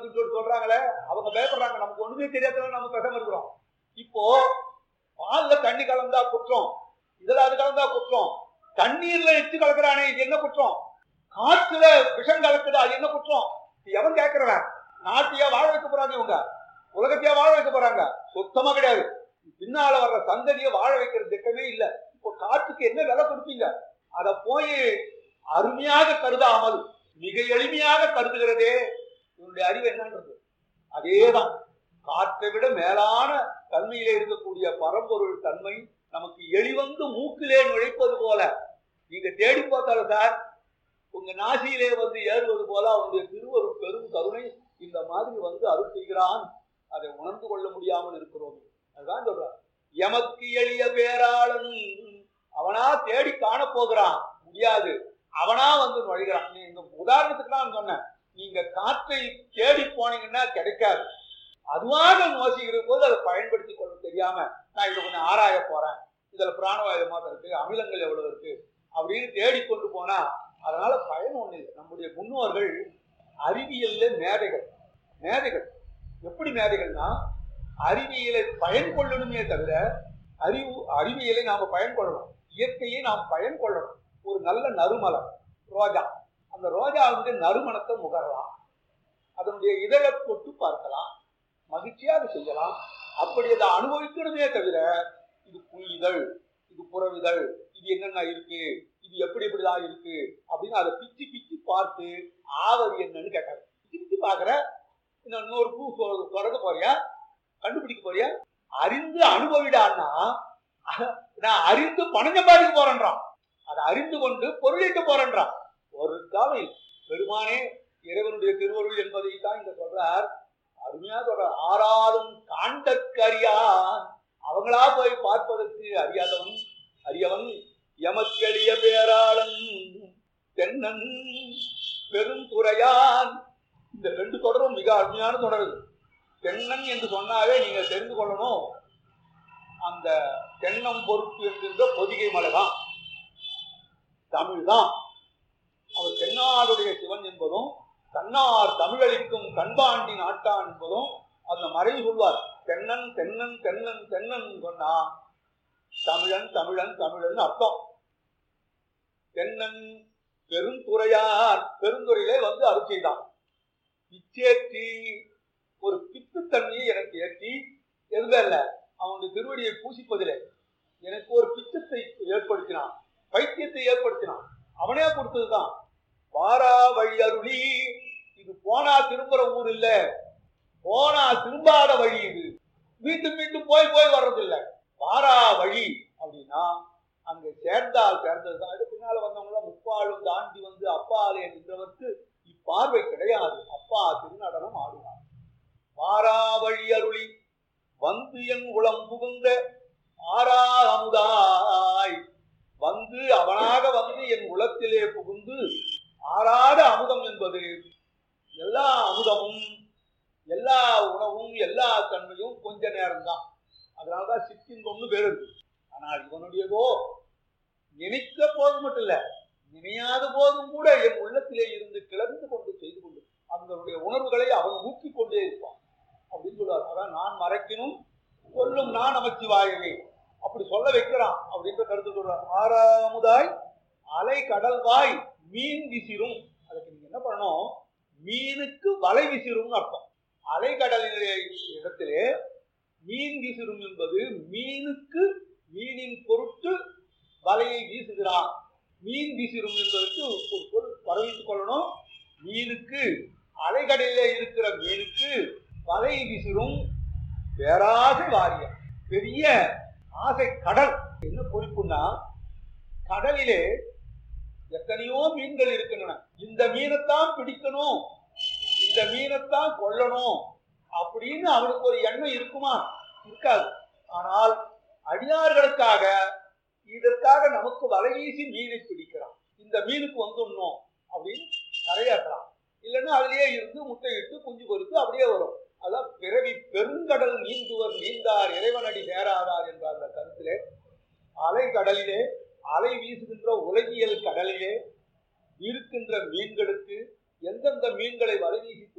இருக்குன்னு சொல்லி சொல்றாங்களே அவங்க பயப்படுறாங்க நமக்கு ஒண்ணுமே தெரியாதவங்க நம்ம பேசாம இருக்கிறோம் இப்போ பால்ல தண்ணி கலந்தா குற்றம் இதுல அது கலந்தா குற்றம் தண்ணீர்ல எச்சு கலக்குறானே இது என்ன குற்றம் காற்றுல விஷம் கலக்குதா அது என்ன குற்றம் இது எவன் கேட்கிறவன் நாட்டையா வாழ வைக்க போறாங்க இவங்க உலகத்தையா வாழ வைக்க போறாங்க சுத்தமா கிடையாது பின்னால வர்ற சந்ததியை வாழ வைக்கிற திட்டமே இல்ல இப்போ காற்றுக்கு என்ன விலை கொடுப்பீங்க அத போய் அருமையாக கருதாமல் மிக எளிமையாக கருதுகிறதே இவனுடைய அறிவு என்னன்றது அதேதான் காற்றை விட மேலான தன்மையிலே இருக்கக்கூடிய பரம்பொருள் தன்மை நமக்கு எளிவந்து மூக்கிலே நுழைப்பது போல நீங்க தேடி பார்த்தாலும் சார் உங்க நாசியிலே வந்து ஏறுவது போல அவனுடைய திருவருள் பெரும் கருணை இந்த மாதிரி வந்து அருள் செய்கிறான் அதை உணர்ந்து கொள்ள முடியாமல் இருக்கிறோம் அதுதான் சொல்றார் எமக்கு எளிய பேராளன் அவனா தேடி காண போகிறான் முடியாது அவனா வந்து நுழைகிறான் நீ இந்த உதாரணத்துக்கு நான் சொன்னேன் நீங்க காற்றை தேடி போனீங்கன்னா கிடைக்காது அதுவாக நோசிக்கிற போது அதை பயன்படுத்தி கொள்ள தெரியாம நான் இதை கொஞ்சம் ஆராய போறேன் இதுல பிராணவாயு மாதம் இருக்கு அமிலங்கள் எவ்வளவு இருக்கு அப்படின்னு தேடிக்கொண்டு போனா அதனால பயன் ஒண்ணு இல்லை நம்முடைய முன்னோர்கள் அறிவியல்ல மேதைகள் மேதைகள் எப்படி மேதைகள்னா அறிவியலை பயன் கொள்ளணுமே தவிர அறிவு அறிவியலை நாம பயன் கொள்ளணும் இயற்கையை நாம் பயன் கொள்ளணும் ஒரு நல்ல நறுமலம் ரோஜா அந்த ரோஜாவுடைய நறுமணத்தை முகரலாம் அதனுடைய இதழை தொட்டு பார்க்கலாம் மகிழ்ச்சியாக செய்யலாம் அப்படி அதை அனுபவிக்கணுமே தவிர இது புள்ளிதழ் இது புறவிதழ் இது என்னென்ன இருக்கு இது எப்படி எப்படிதான் இருக்கு அப்படின்னு அதை பிச்சு பிச்சு பார்த்து ஆவது என்னன்னு கேட்டாங்க பிச்சு பிச்சு பாக்குற இன்னும் இன்னொரு பூ சொ- தொடங்க போறியா கண்டுபிடிக்க போறியா அறிந்து அனுபவிடான்னா அஹ், நான் அறிந்து பணம் சம்பாதிக்க போறேன்றான் அதை அறிந்து கொண்டு பொருளீட்ட போறேன்றான் ஒரு காவை பெருமானே இறைவனுடைய திருவருள் என்பதை தான் இங்க சொல்றார் அருமையா சொல்றார் ஆறாலும் காண்டற்கறியான் அவங்களா போய் பார்ப்பதற்கு அறியாதவன் அறியவன் எமக்கெளிய பேராளன் தென்னன் பெருந்துறையான் இந்த ரெண்டு தொடரும் மிக அருமையான தொடர் இது. தென்னன் என்று சொன்னாவே நீங்க தெரிந்து கொள்ளணும் அந்த தென்னம் பொறுப்பு என்கின்ற பொதிகை மலை தான் தமிழ் தான் அவர் தென்னாடுடைய சிவன் என்பதும் தன்னார் தமிழளிக்கும் கண்பாண்டி நாட்டான் என்பதும் அந்த மறைவு சொல்வார் தென்னன் தென்னன் தென்னன் தென்னன் சொன்னா தமிழன் தமிழன் தமிழன் அர்த்தம் தென்னன் பெருந்துறையார் பெருந்துறையிலே வந்து அருள் செய்தான் பிச்சேற்றி ஒரு பித்துத்தன்மையை எனக்கு ஏற்றி எதுல இல்ல அவனுடைய திருவடியை பூசிப்பதிலே எனக்கு ஒரு பிச்சத்தை ஏற்படுத்தினான் பைத்தியத்தை ஏற்படுத்தினான் அவனே கொடுத்ததுதான் வாரா வழி அருளி இது போனா திரும்புற ஊர் இல்ல போனா திரும்பாத வழி இது மீண்டும் மீண்டும் போய் போய் வர்றதில்ல வாரா வழி அப்படின்னா அங்க சேர்ந்தால் சேர்ந்ததுதான் இது பின்னால வந்தவங்க முப்பாலும் தாண்டி வந்து அப்பாலே நின்றவர்க்கு இப்பார்வை கிடையாது அப்பா திருநடனம் ஆடுவார் வாரா வழி அருளி வந்து என் குளம் புகுந்த ஆரா அமுதாய் வந்து அவனாக வந்து என் உலத்திலே புகுந்து ஆறாத அமுதம் என்பது எல்லா அமுதமும் எல்லா உணவும் எல்லா தன்மையும் கொஞ்ச நேரம்தான் அதனாலதான் சிற்றின்பம்னு பேர் இருக்கு ஆனால் இவனுடையதோ நினைக்க போது மட்டும் இல்ல நினையாத போதும் கூட என் உள்ளத்திலே இருந்து கிளர்ந்து கொண்டு செய்து கொண்டு அவங்களுடைய உணர்வுகளை அவன் ஊக்கிக் கொண்டே இருப்பான் அப்படின்னு சொல்லுவார் அதான் நான் மறைக்கணும் சொல்லும் நான் நமச்சிவாயவே அப்படி சொல்ல வைக்கிறான் அப்படின்ற கருத்து சொல்றார் ஆறாமுதாய் அலை கடல்வாய் மீன் விசிறும் அதுக்கு நீங்க என்ன பண்ணணும் மீனுக்கு வலை விசிறும்னு அர்த்தம் அலைக்கடலினுடைய இடத்திலே மீன் வீசுறும் என்பது மீனுக்கு மீனின் பொருட்டு வலையை வீசுகிறான் மீன் வீசிரும் என்பதற்கு ஒரு பொருள் வரவித்துக் கொள்ளணும் மீனுக்கு அலைக்கடலிலே இருக்கிற மீனுக்கு வலை வீசிரும் பேராசை வாரியம் பெரிய ஆசை கடல் என்ன குறிப்புன்னா கடலிலே எத்தனையோ மீன்கள் இருக்கின்றன இந்த மீனைத்தான் பிடிக்கணும் இந்த மீனைத்தான் கொல்லணும் அப்படின்னு அவனுக்கு ஒரு எண்ணம் இருக்குமா இருக்காது ஆனால் அடியார்களுக்காக இதற்காக நமக்கு வலை வீசி மீனை பிடிக்கிறான் இந்த மீனுக்கு வந்துடணும் அப்படின்னு கரையாக்கலாம் இல்லைன்னா அதுலயே இருந்து முட்டையிட்டு குஞ்சு பொறித்து அப்படியே வரும் அதான் பிறவி பெருங்கடல் நீந்துவர் நீந்தார் இறைவனடி சேராதார் என்ற அந்த கருத்திலே அலை கடலிலே அலை வீசுகின்ற உலகியல் கடலிலே இருக்கின்ற மீன்களுக்கு எந்தெந்த மீன்களை வலை வீசி